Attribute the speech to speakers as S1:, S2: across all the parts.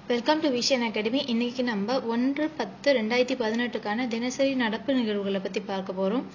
S1: welcome to vision academy இன்னைக்கு நம்ம ஒன்று பத்து ரெண்டாயிரத்தி பதினெட்டுக்கான தினசரி நடப்பு நிகழ்வுகளை பத்தி பார்க்க போறோம்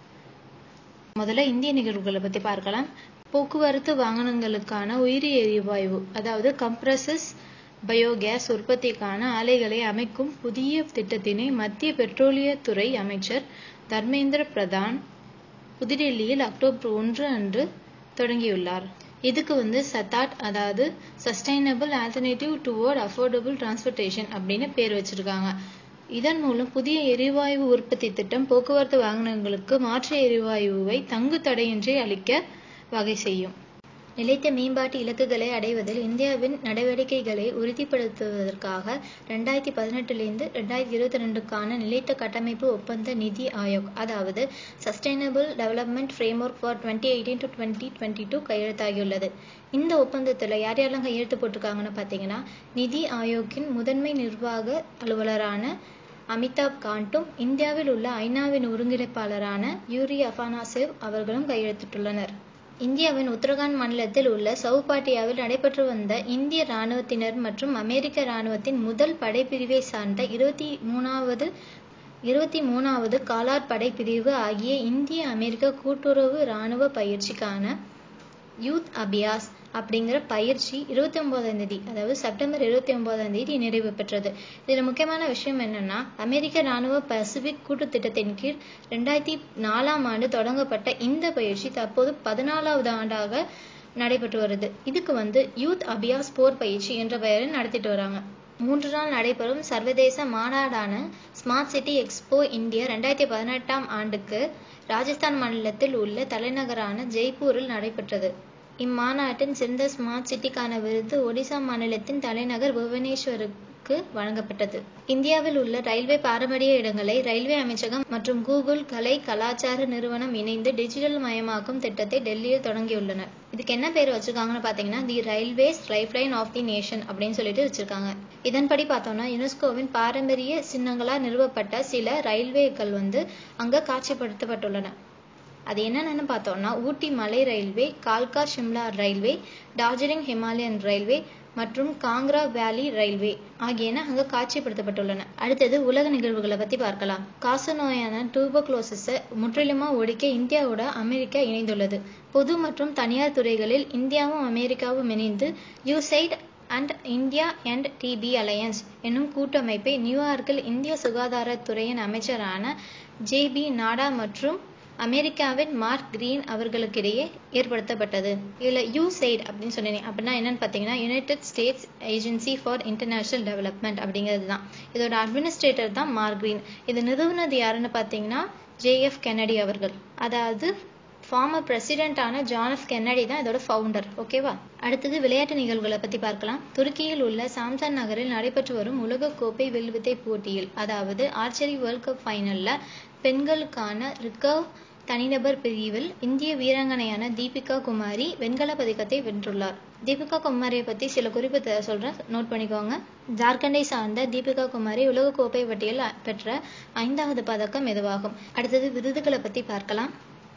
S1: முதல்ல இந்திய நிகழ்வுகளை பத்தி பார்க்கலாம் போக்குவரத்து வாகனங்களுக்கான உயிரி எரிவாயு அதாவது கம்ப்ரசஸ் பயோகேஸ் உற்பத்திக்கான ஆலைகளை அமைக்கும் புதிய திட்டத்தினை மத்திய பெட்ரோலியத்துறை அமைச்சர் தர்மேந்திர பிரதான் புதுடெல்லியில் அக்டோபர் ஒன்று அன்று தொடங்கியுள்ளார் இதுக்கு வந்து சத்தாட் அதாவது sustainable alternative towards affordable transportation அப்படின்னு பேர் வச்சிருக்காங்க இதன் மூலம் புதிய எரிவாயு உற்பத்தி திட்டம் போக்குவரத்து வாகனங்களுக்கு மாற்று எரிவாயுவை தங்கு தடையின்றி அளிக்க வகை செய்யும் நிலைத்த மேம்பாட்டு இலக்குகளை அடைவதில் இந்தியாவின் நடவடிக்கைகளை உறுதிப்படுத்துவதற்காக ரெண்டாயிரத்தி பதினெட்டுலேருந்து ரெண்டாயிரத்தி இருபத்தி ரெண்டுக்கான நிலைத்த கட்டமைப்பு ஒப்பந்த நிதி ஆயோக் அதாவது sustainable development framework for twenty eighteen to twenty twenty two கையெழுத்தாகியுள்ளது இந்த ஒப்பந்தத்தில் யார் யாரெல்லாம் கையெழுத்து போட்டிருக்காங்கன்னு பார்த்தீங்கன்னா நிதி ஆயோக்கின் முதன்மை நிர்வாக அலுவலரான அமிதாப் காண்டும் இந்தியாவில் உள்ள ஐநாவின் ஒருங்கிணைப்பாளரான யூரி அஃபானாசேவ் அவர்களும் கையெழுத்திட்டுள்ளனர் இந்தியாவின் உத்தரகாண்ட் மாநிலத்தில் உள்ள சவுபாட்டியாவில் நடைபெற்று வந்த இந்திய இராணுவத்தினர் மற்றும் அமெரிக்க இராணுவத்தின் முதல் படைப்பிரிவை சார்ந்த இருபத்தி மூணாவது இருபத்தி மூணாவது காலார் படைப்பிரிவு ஆகிய இந்திய அமெரிக்க கூட்டுறவு இராணுவ பயிற்சிக்கான யூத் அபியாஸ் அப்படிங்கிற பயிற்சி இருபத்தி ஒன்பதாம் தேதி அதாவது செப்டம்பர் இருபத்தி ஒன்பதாம் தேதி நிறைவு பெற்றது இதுல முக்கியமான விஷயம் என்னன்னா அமெரிக்க ராணுவ பசிபிக் கூட்டு திட்டத்தின் கீழ் ரெண்டாயிரத்தி நாலாம் ஆண்டு தொடங்கப்பட்ட இந்த பயிற்சி தற்போது பதினாலாவது ஆண்டாக நடைபெற்று வருது இதுக்கு வந்து யூத் அபியாஸ் போர் பயிற்சி என்ற பெயரில் நடத்திட்டு வராங்க மூன்று நாள் நடைபெறும் சர்வதேச மாநாடான ஸ்மார்ட் சிட்டி எக்ஸ்போ இந்தியா ரெண்டாயிரத்தி பதினெட்டாம் ஆண்டுக்கு ராஜஸ்தான் மாநிலத்தில் உள்ள தலைநகரான ஜெய்ப்பூரில் நடைபெற்றது இம்மாநாட்டின் சிறந்த ஸ்மார்ட் சிட்டிக்கான விருது ஒடிசா மாநிலத்தின் தலைநகர் புவனேஸ்வருக்கு வழங்கப்பட்டது இந்தியாவில் உள்ள ரயில்வே பாரம்பரிய இடங்களை ரயில்வே அமைச்சகம் மற்றும் கூகுள் கலை கலாச்சார நிறுவனம் இணைந்து டிஜிட்டல் மயமாக்கும் திட்டத்தை டெல்லியில் தொடங்கியுள்ளனர் இதுக்கு என்ன பேர் வச்சிருக்காங்கன்னு பாத்தீங்கன்னா the railways lifeline of the nation அப்படின்னு சொல்லிட்டு வச்சிருக்காங்க இதன்படி பார்த்தோம்னா யுனெஸ்கோவின் பாரம்பரிய சின்னங்களால் நிறுவப்பட்ட சில ரயில்வேக்கள் வந்து அங்க காட்சிப்படுத்தப்பட்டுள்ளன அது என்னென்னு பார்த்தோம்னா ஊட்டி மலை ரயில்வே கால்கா ஷிம்லா ரயில்வே டார்ஜிலிங் ஹிமாலயன் ரயில்வே மற்றும் காங்க்ரா வேலி ரயில்வே ஆகியன அங்கு காட்சிப்படுத்தப்பட்டுள்ளன அடுத்தது உலக நிகழ்வுகளை பத்தி பார்க்கலாம் காச நோயான டூபக்லோசிஸை முற்றிலுமா ஒழிக்க இந்தியாவோட அமெரிக்கா இணைந்துள்ளது பொது மற்றும் தனியார் துறைகளில் இந்தியாவும் அமெரிக்காவும் இணைந்து USAID and India and TB alliance என்னும் கூட்டமைப்பை நியூயார்க்கில் இந்திய சுகாதாரத்துறையின் அமைச்சரான ஜே பி நாடா மற்றும் அமெரிக்காவின் மார்க் கிரீன் அவர்களுக்கிடையே ஏற்படுத்தப்பட்டது இதுல யூசைட் அப்படின்னு சொன்னேன் அப்படின்னா என்னன்னு பாத்தீங்கன்னா united states agency for international development அப்படிங்கிறது தான் இதோட அட்மினிஸ்ட்ரேட்டர் தான் மார்க் கிரீன் இது நிறுவனது யாருன்னு பாத்தீங்கன்னா ஜேஎஃப் கென்னடி அவர்கள் அதாவது ஃபார்மர் பிரசிடென்டான ஜான் எஃப் கென்னடி தான் இதோட ஃபவுண்டர் ஓகேவா அடுத்தது விளையாட்டு நிகழ்வுகளை பத்தி பார்க்கலாம் துருக்கியில் உள்ள சாம்சன் நகரில் நடைபெற்று வரும் உலக கோப்பை வில்வித்தை போட்டியில் அதாவது ஆர்ச்சரி வேர்ல்ட் கப் ஃபைனல்ல பெண்களுக்கான ரிக்கர்வ் தனிநபர் பிரிவில் இந்திய வீராங்கனையான தீபிகா குமாரி வெண்கல பதக்கத்தை வென்றுள்ளார் தீபிகா குமாரியை பத்தி சில குறிப்பு சொல்றேன் நோட் பண்ணிக்கோங்க ஜார்க்கண்டை சார்ந்த தீபிகா குமாரி உலக கோப்பை பட்டியல் பெற்ற ஐந்தாவது பதக்கம் இதுவாகும் அடுத்தது விருதுகளை பத்தி பார்க்கலாம்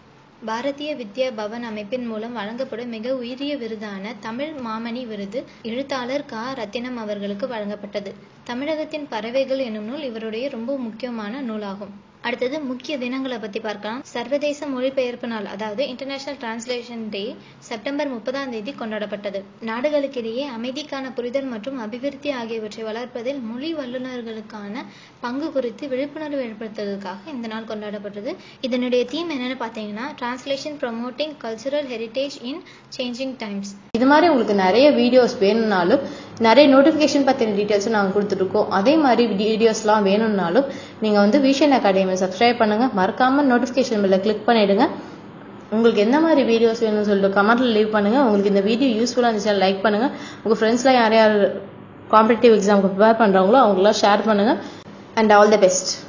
S1: பாரதிய வித்யா பவன் அமைப்பின் மூலம் வழங்கப்படும் மிக உயரிய விருதான தமிழ் மாமணி விருது எழுத்தாளர் க ரத்தினம் அவர்களுக்கு வழங்கப்பட்டது தமிழகத்தின் பறவைகள் என்னும் நூல் இவருடைய ரொம்ப முக்கியமான நூலாகும் அடுத்தது முக்கிய தினங்களை பத்தி பார்க்கலாம் சர்வதேச மொழிபெயர்ப்பு நாள் அதாவது இன்டர்நேஷனல் டிரான்ஸ்லேஷன் டே செப்டம்பர் முப்பதாம் தேதி கொண்டாடப்பட்டது நாடுகளுக்கிடையே அமைதிக்கான புரிதல் மற்றும் அபிவிருத்தி ஆகியவற்றை வளர்ப்பதில் மொழி வல்லுநர்களுக்கான பங்கு குறித்து விழிப்புணர்வு ஏற்படுத்துவதற்காக இந்த நாள் கொண்டாடப்பட்டது இதனுடைய தீம் என்னன்னு பாத்தீங்கன்னா translation promoting cultural heritage in changing times
S2: இது மாதிரி உங்களுக்கு நிறைய வீடியோஸ் வேணும்னாலும் நிறைய நோட்டிஃபிகேஷன் பற்றின டீட்டெயில்ஸும் நாங்கள் கொடுத்துருக்கோம் அதே மாதிரி வீடியோஸ்லாம் வேணும்னாலும் நீங்கள் வந்து விஷன் அகாடமி சப்ஸ்கிரைப் பண்ணுங்கள் மறக்காமல் நோட்டிஃபிகேஷன் பில்லை கிளிக் பண்ணிவிடுங்க உங்களுக்கு எந்த மாதிரி வீடியோஸ் வேணும்னு சொல்லிட்டு கமெண்ட்டில் லீவ் பண்ணுங்கள் உங்களுக்கு இந்த வீடியோ யூஸ்ஃபுல்லாக இருந்துச்சுன்னா லைக் பண்ணுங்கள் உங்கள் ஃப்ரெண்ட்ஸ்லாம் யார் யார் காம்படிட்டிவ் எக்ஸாமுக்கு ப்ரிப்பேர் பண்ணுறாங்களோ அவங்களாம் ஷேர் பண்ணுங்கள் அண்ட் ஆல் த பெஸ்ட்